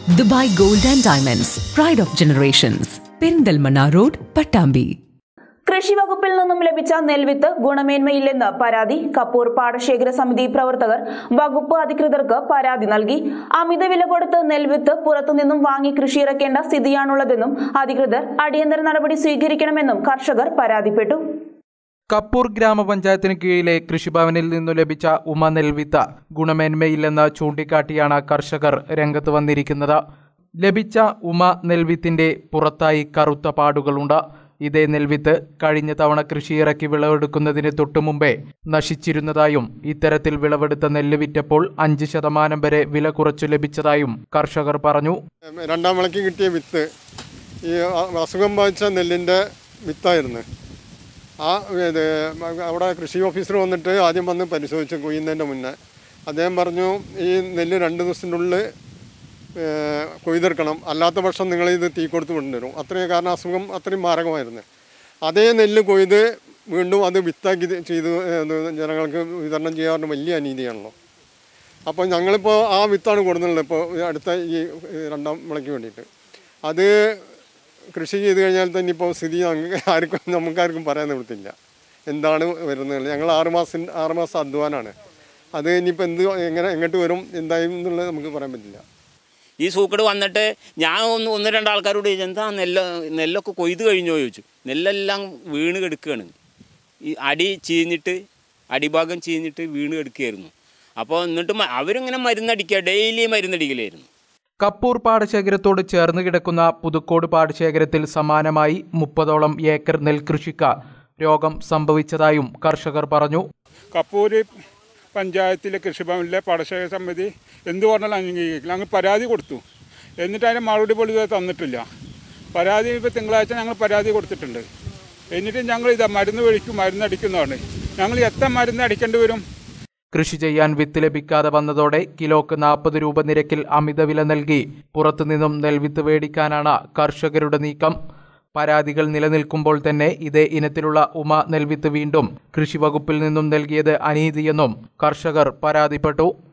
Dubai Gold and Diamonds Pride of Generations Perinthalmanna road Pattambi കൃഷി വകുപ്പിൽ നിന്നും ലഭിച്ച നെൽവിത്ത് ഗുണമേന്മയില്ലെന്ന് പരാതി കപ്പൂർ പാടശേഖര സമിതി പ്രവർത്തകർ വകുപ്പ് അധികൃതർക്ക് പരാതി നൽകി അമിത വില കൊടുത്ത് നെൽവിത്ത് പുറത്തുനിന്നും വാങ്ങി കൃഷിയിറക്കേണ്ട സ്ഥിതിയാണുള്ളതെന്നും അധികൃതർ അടിയന്തര നടപടി സ്വീകരിക്കണമെന്നും കർഷകർ പരാതിപ്പെട്ടു കപ്പൂർ ഗ്രാമപഞ്ചായത്തിന് കീഴിലെ കൃഷിഭവനിൽ നിന്നു ലഭിച്ച ഉമ നെൽവിത്ത് ഗുണമേന്മയില്ലെന്ന് ചൂണ്ടിക്കാട്ടിയാണ് കർഷകർ രംഗത്ത് വന്നിരിക്കുന്നത് ലഭിച്ച ഉമ നെൽവിത്തിന്റെ പുറത്തായി കറുത്ത പാടുകളുണ്ട് ഇതേ നെൽവിത്ത് കഴിഞ്ഞ തവണ കൃഷിയിറക്കി വിളവെടുക്കുന്നതിന് തൊട്ടുമുമ്പേ നശിച്ചിരുന്നതായും ഇത്തരത്തിൽ വിളവെടുത്ത നെല്ല് വിറ്റപ്പോൾ അഞ്ച് ശതമാനം വരെ വില കുറച്ചു ലഭിച്ചതായും കർഷകർ പറഞ്ഞു രണ്ടാം വിളക്ക് കിട്ടിയ വിത്ത് ഈ അ- അസുഖം ബാധിച്ച നെല്ലിൻ്റെ വിത്തായിരുന്നു ആ ഇത് അവിടെ കൃഷി ഓഫീസർ വന്നിട്ട് ആദ്യം വന്ന് പരിശോധിച്ച് കൊയ്യുന്നതിൻ്റെ മുന്നേ അദ്ദേഹം പറഞ്ഞു ഈ നെല്ല് രണ്ട് ദിവസത്തിൻ്റെ ഉള്ളിൽ ഏഹ്, കൊയ്തെടുക്കണം അല്ലാത്ത പക്ഷം നിങ്ങൾ ഇത് തീ കൊടുത്ത് കൊണ്ടുവരും അത്രയും കാരണം അസുഖം അത്രയും മാരകമായിരുന്നു അതേ നെല്ല് കൊയ്ത് വീണ്ടും അത് വിത്താക്കി ഇത് ചെയ്ത് ഇത് ജനങ്ങൾക്ക് വിതരണം ചെയ്യാറുണ്ട് വലിയ അനീതിയാണല്ലോ അപ്പോൾ ഞങ്ങളിപ്പോൾ ആ വിത്താണ് കൊടുക്കുന്നുള്ളത് ഇപ്പോൾ അടുത്ത ഈ രണ്ടാം വിളയ്ക്ക് വേണ്ടിയിട്ട് അത് കൃഷി ചെയ്ത് കഴിഞ്ഞാൽ തന്നെ ഇപ്പോൾ സ്ഥിതി അങ്ങ് ആർക്കും നമുക്കാർക്കും പറയാൻ നിവൃത്തില്ല എന്താണ് വരുന്നത് ഞങ്ങൾ ആറുമാസം ആറുമാസം അധ്വാനാണ് അത് ഇനിയിപ്പോൾ എന്ത് എങ്ങനെ എങ്ങോട്ട് വരും എന്തായും എന്നുള്ളത് നമുക്ക് പറയാൻ പറ്റില്ല ഈ സൂക്കട് വന്നിട്ട് ഞാൻ ഒന്ന് ഒന്ന് രണ്ട് ആൾക്കാരോട് ചോദിച്ചു എന്താ നെല്ല് നെല്ലൊക്കെ കൊയ്ത് കഴിഞ്ഞോ ചോദിച്ചു നെല്ലെല്ലാം വീണ് കിടക്കുകയാണ് ഈ അടി ചീഞ്ഞിട്ട് അടിഭാഗം ചീഞ്ഞിട്ട് വീണ് കിടക്കുകയായിരുന്നു അപ്പോൾ എന്നിട്ട് മ- അവരിങ്ങനെ മരുന്നടിക്കുക ഡെയിലി മരുന്നടിക്കലായിരുന്നു കപ്പൂർ പാടശേഖരത്തോട് ചേർന്ന് കിടക്കുന്ന പുതുക്കോട് പാടശേഖരത്തിൽ സമാനമായി മുപ്പതോളം ഏക്കർ നെൽകൃഷിക്ക് രോഗം സംഭവിച്ചതായും കർഷകർ പറഞ്ഞു കപ്പൂര് പഞ്ചായത്തിലെ കൃഷിഭവനിലെ പാടശേഖര സമിതി എന്ത് പറഞ്ഞാലും അംഗീകരിക്കില്ല ഞങ്ങൾ പരാതി കൊടുത്തു എന്നിട്ട് അതിന് മറുപടി പോലും ഇതുവരെ തന്നിട്ടില്ല പരാതി ഇപ്പോൾ തിങ്കളാഴ്ച ഞങ്ങൾ പരാതി കൊടുത്തിട്ടുണ്ട് എന്നിട്ട് ഞങ്ങൾ ഇതാ മരുന്ന് ഒഴിക്കും മരുന്ന് അടിക്കുന്നതാണ് ഞങ്ങൾ എത്ര മരുന്ന് അടിക്കേണ്ടി വരും കൃഷി ചെയ്യാൻ വിത്ത് ലഭിക്കാതെ വന്നതോടെ കിലോക്ക് നാൽപ്പത് രൂപ നിരക്കിൽ അമിതവില നൽകി പുറത്തുനിന്നും നെൽവിത്ത് മേടിക്കാനാണ് കർഷകരുടെ നീക്കം പരാതികൾ നിലനിൽക്കുമ്പോൾ തന്നെ ഇതേ ഇനത്തിലുള്ള ഉമ നെൽവിത്ത് വീണ്ടും കൃഷി വകുപ്പിൽ നിന്നും നൽകിയത് അനീതിയെന്നും കർഷകർ പരാതിപ്പെട്ടു